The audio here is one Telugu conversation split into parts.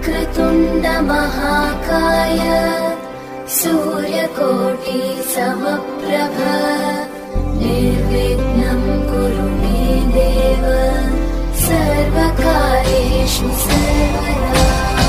वक्रतुण्ड महाकाय सूर्यकोटि समप्रभ निर्विघ्नं कुरु मे देव सर्वकार्येषु सर्वदा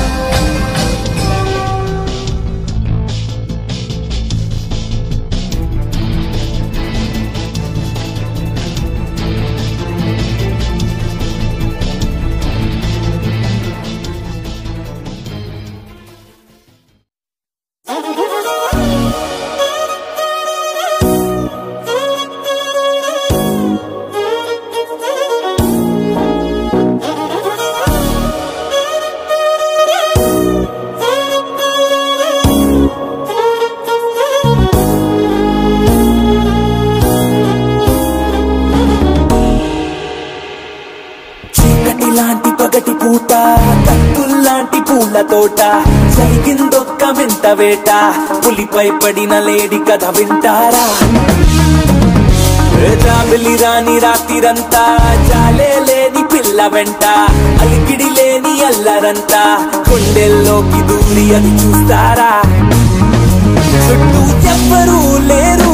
చీకటి లాంటి పగటి పూట కత్తుల్లాంటి పూల తోట జరిగిందొక్క వింత వేట పులిపై పడిన లేడి కథ వింటారా జాబిలి రాని రాత్రిరంతా జాలే లేని పిల్ల వెంట అలికిడి లేని అల్లరంతా కొండెల్లోకి దూరి అది చూస్తారా చుట్టూ ఎవ్వరూ లేరు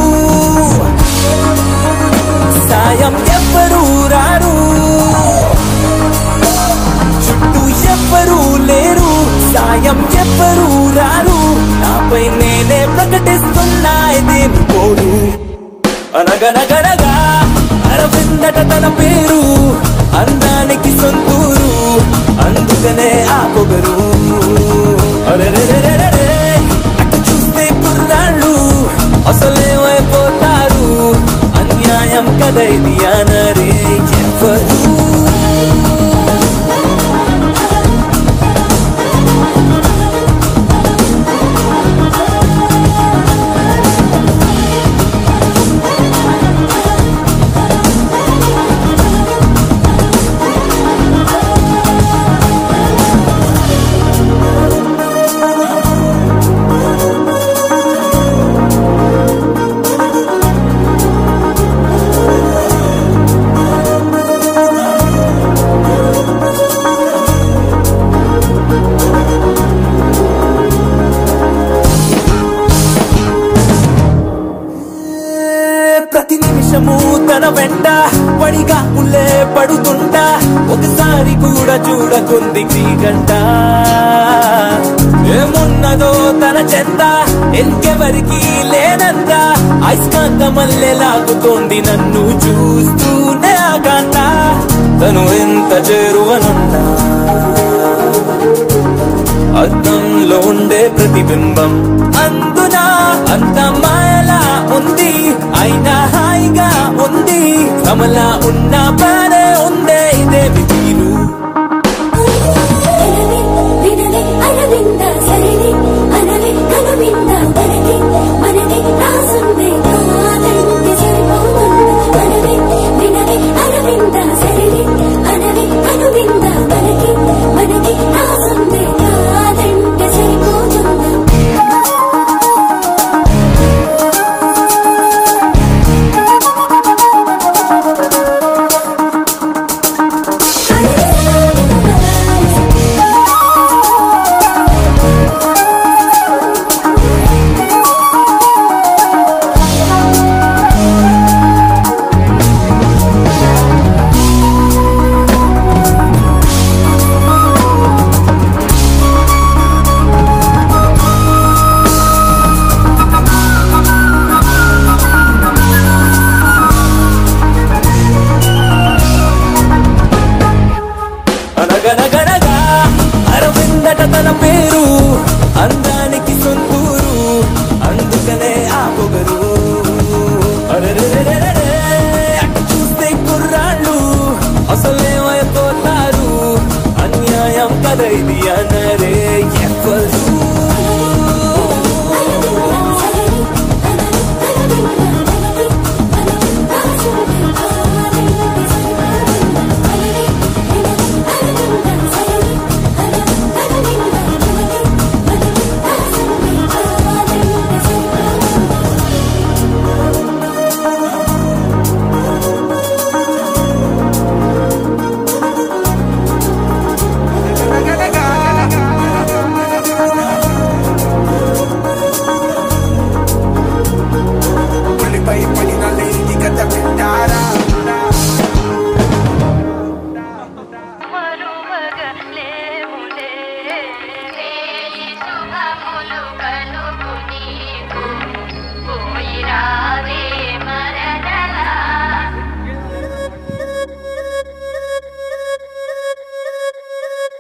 సాయం ఎవ్వరూ రారు చుట్టూ ఎవ్వరూ లేరు సాయం ఎవ్వరూ రారు నాపై నేనే ప్రకటిస్తున్నా ఇదేమి పోడు అనగనగనగా అరవిందట తన పేరు అందానికి సొంతూరు అందుకనే ఆ పొగరు అరెరెరెరెరెరే, అటు చూస్తే కుర్రాళ్ళు అసలేమైపోతారు అన్యాయం కదైది అనరే ఎవరు ప్రతి నిమిషము తన వెంట పడిగా ఉల్లే పడుతుంటా ఒకసారి కూడా చూడకుంది గంట ఏమున్నదో తన చెంత ఇంకెవరికి లేనంత అయస్కాంత మల్లె లాగుతోంది నన్ను చూస్తూనే ఆగాంట తను ఎంత చేరువనున్నా అద్దంలో ఉండే ప్రతిబింబం అందున అంత మాయలా ఉంది అయినా హాయిగా ఉంది కమలా ఉన్న బానే ఉందే ఇదేమి తీరు అనవే వినవే అరవింద సరిని అనవే కనువింద మనకి మనకి రాసుందే కాదంటే సరిపోతుంది అనవే వినవే అరవింద సరిని అనవే కనువింద మనకి మనకి రాసుందే కాదంటే సరిపోతుంది అనగనగనగా అరవిందట తన పేరు అందానికి సొంతూరు అందుకనే ఆ పొగరు అరెరెరెరెరెరే, అటు చూస్తే కుర్రాళ్ళు అసలేమైపోతారు అన్యాయం కదైది అనరే ఎవరు Thank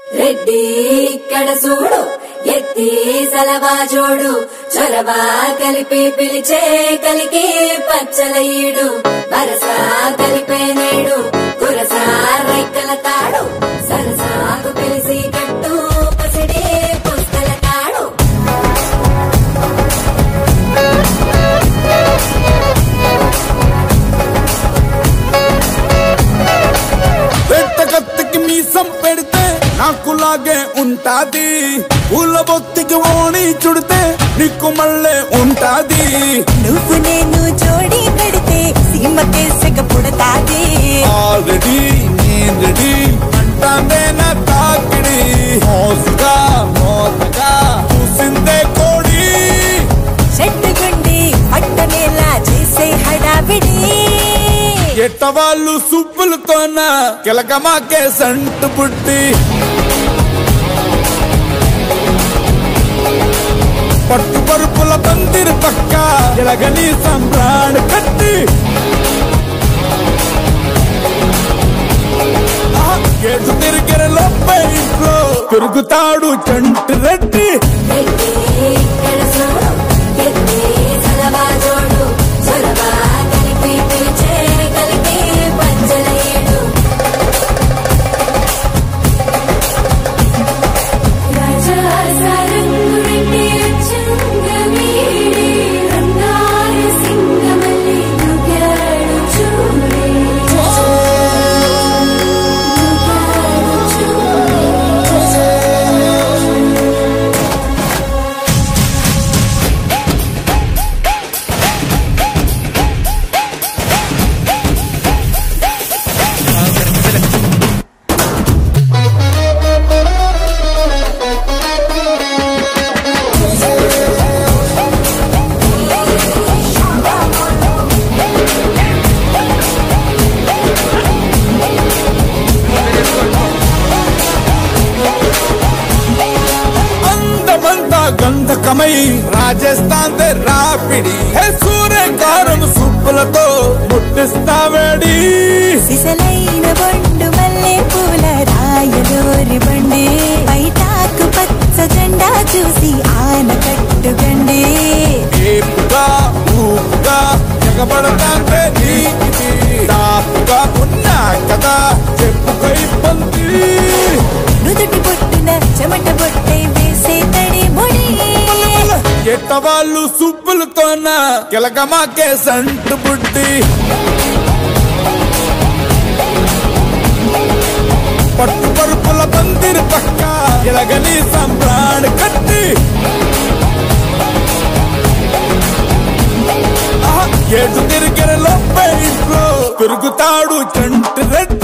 రెడ్డి ఇక్కడ చూడు ఎత్తి సలవా జోడు చొరవ కలిపి పిలిచే కలికి పచ్చల ఈడు వరస కలిపే నేడు కురస రైకల తాడు సరసాకు పిలిసి కట్టు పసిడి పుస్తల తాడు పెట్ట కత్తికి మీసం పెడితే నాకులాగే ఉంటాది పూల బొత్తికి ఓణి చుడితే నీకు మళ్ళీ ఉంటాది నువ్వు నేను జోడి కడితే సీమకే సెగ పుడతాది ఆల్రెడీ నేను రెడీ అంటానే నా తాకిడి మోసుగా మోతగా చూసిందే కోడి చెట్టు గుండి పట్టనేలా చేసే హడావిడి ఎట్ట వాళ్ళు సుబ్బులతోన కిలకమాకే సంటు పుట్టి పట్టు పరుపుల పందిరి పక్క ఎలగని సంబ్రాణి కట్టి ఆ, ఏడు తిరిగిన లోపే ఇంట్లో తిరుగుతాడు చంటి రెడ్డి రెడ్డి ఇక్కడ చూడు ఎత్తి సలవా జోడు చొరవ కలిపి పిలిచే కలికి పచ్చల ఈడు రాజా సారంగు రెడ్డి అచ్చంగమీడి రంగారు సింగమల్లి దుగాడు చూడే దుగాడు చూడే అందమంతా గంధకమై రాజస్థాన్ దే రాపిడి హే సూర్యకారం సుప్పులతో ముట్టిస్తావేడి సిసలైన బొండు మల్లె పూల రాయలోరి బండి బయటాకు పచ్చ జెండా చూసి ఆన కట్టుగండి ఏపుగా ఊపుగా ఎగబడతాంటే నీకిది దాపుగా ఉన్నా కదా చెప్పుకై పంది నుదుటి బొట్టున చెమట బొట్టై వేసే తడి ముడి ఎట్ట వాళ్ళు సుబ్బులతోన కిలకమాకే సంటు బుడ్డి పట్టు పరుపుల పందిరి పక్క ఎలగని సంబ్రాణి కట్టి ఆహా, ఏడు తిరిగిన లోపే ఇంట్లో తిరుగుతాడు చంటి రెడ్డి